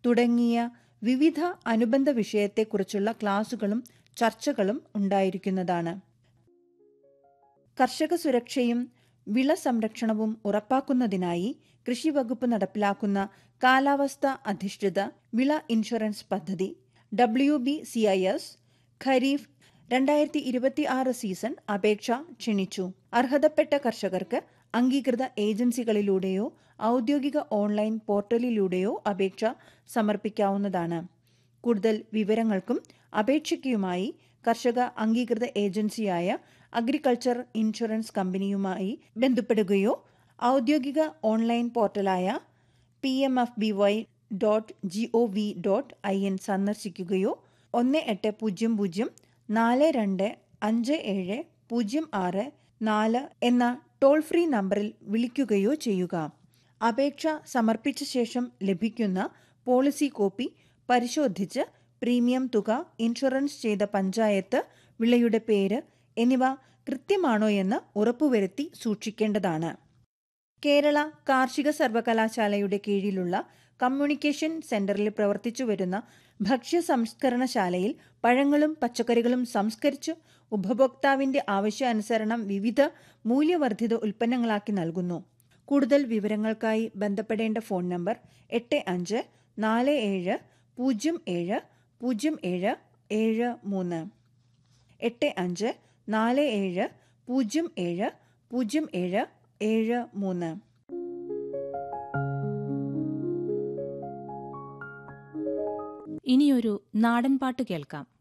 തുടങ്ങിയ വിവിധ അനുബന്ധ വിഷയത്തെക്കുറിച്ചുള്ള ക്ലാസുകളും ചർച്ചകളും ഉണ്ടായിരിക്കുന്നതാണ് കർഷക സുരക്ഷയും വിള സംരക്ഷണവും ഉറപ്പാക്കുന്നതിനായി കൃഷി വകുപ്പ് നടപ്പിലാക്കുന്ന കാലാവസ്ഥ അധിഷ്ഠിത വിള ഇൻഷുറൻസ് പദ്ധതി W B C I S kharif രണ്ടായിരത്തി ഇരുപത്തി ആറ് സീസൺ അപേക്ഷ ക്ഷണിച്ചു അർഹതപ്പെട്ട കർഷകർക്ക് അംഗീകൃത ഏജൻസികളിലൂടെയോ ഔദ്യോഗിക ഓൺലൈൻ പോർട്ടലിലൂടെയോ അപേക്ഷ സമർപ്പിക്കാവുന്നതാണ് കൂടുതൽ വിവരങ്ങൾക്കും അപേക്ഷയ്ക്കുമായി കർഷക അംഗീകൃത ഏജൻസിയായ അഗ്രികൾച്ചർ ഇൻഷുറൻസ് കമ്പനിയുമായി ബന്ധപ്പെടുകയോ ഔദ്യോഗിക ഓൺലൈൻ പോർട്ടലായ P M F B Y dot G O V dot I N സന്ദർശിക്കുകയോ ഒന്ന് എട്ട് പൂജ്യം പൂജ്യം നാല് രണ്ട് അഞ്ച് ഏഴ് പൂജ്യം ആറ് നാല് എന്ന ടോൾ ഫ്രീ നമ്പറിൽ വിളിക്കുകയോ ചെയ്യുക അപേക്ഷ സമർപ്പിച്ച ശേഷം ലഭിക്കുന്ന പോളിസി കോപ്പി പരിശോധിച്ച് പ്രീമിയം തുക ഇൻഷുറൻസ് ചെയ്ത പഞ്ചായത്ത് വിളയുടെ പേര് എന്നിവ കൃത്യമാണോ എന്ന് ഉറപ്പുവരുത്തി സൂക്ഷിക്കേണ്ടതാണ് കേരള കാർഷിക സർവകലാശാലയുടെ കീഴിലുള്ള കമ്മ്യൂണിക്കേഷൻ സെന്ററിൽ പ്രവർത്തിച്ചു വരുന്ന ഭക്ഷ്യ സംസ്കരണശാലയിൽ പഴങ്ങളും പച്ചക്കറികളും സംസ്കരിച്ച് ഉപഭോക്താവിന്റെ ആവശ്യാനുസരണം വിവിധ മൂല്യവർദ്ധിത ഉൽപ്പന്നങ്ങളാക്കി നൽകുന്നു കൂടുതൽ വിവരങ്ങൾക്കായി ബന്ധപ്പെടേണ്ട ഫോൺ നമ്പർ എട്ട് അഞ്ച് നാല് ഏഴ് പൂജ്യം ഏഴ് പൂജ്യം ഏഴ് ഏഴ് മൂന്ന് എട്ട് അഞ്ച് നാല് ഏഴ് പൂജ്യം ഏഴ് പൂജ്യം ഏഴ് ഏഴ് മൂന്ന് ഇനിയൊരു നാടൻ പാട്ട് കേൾക്കാം